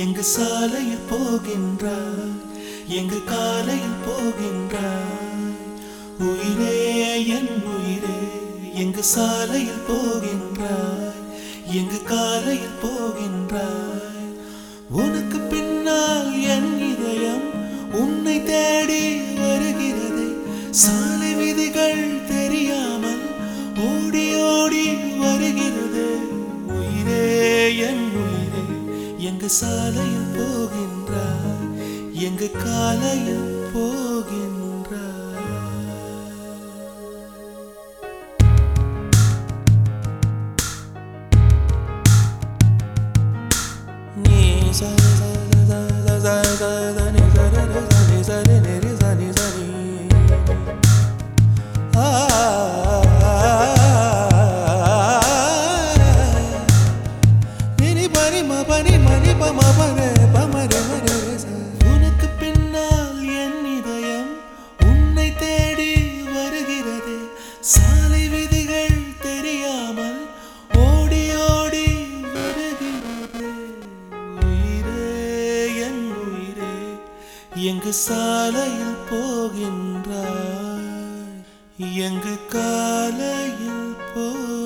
எங்கு சாலையில் போகின்றாய் எங்கு காலையில் போகின்றாய் உயிரே என் உயிரே எங்கு சாலையில் போகின்றாய் எங்கு காலையில் போகின்றாய் உனக்கு பின்னால் என் இதயம் உன்னை தேடி வருகிறது சாலை விதிகள் தெரியாமல் ஓடி ஓடி வருகிறது உயிரே என் உயிரே எங்கு சாலையில் போகின்றாய் எங்கு காலையில் போகின்றாய் நீ ச ச ச ச ச ச ச நி ச ர ர ச நி ச ரி நி ரி ச நி ச ரி. ஆ நி நி ப நி ம ப நி ம நி ப ம ப ரே ப ம ரே ம ரே ரே ச. உனக்கு பின்னால் என் இதயம் உன்னை தேடி வருகிறது சாலை விதிகள் தெரியாமல் ஓடி ஓடி வருகிறது உயிரே என் உயிரே எங்கு சாலையில் போகின்றாய் எங்கு காலையில் போ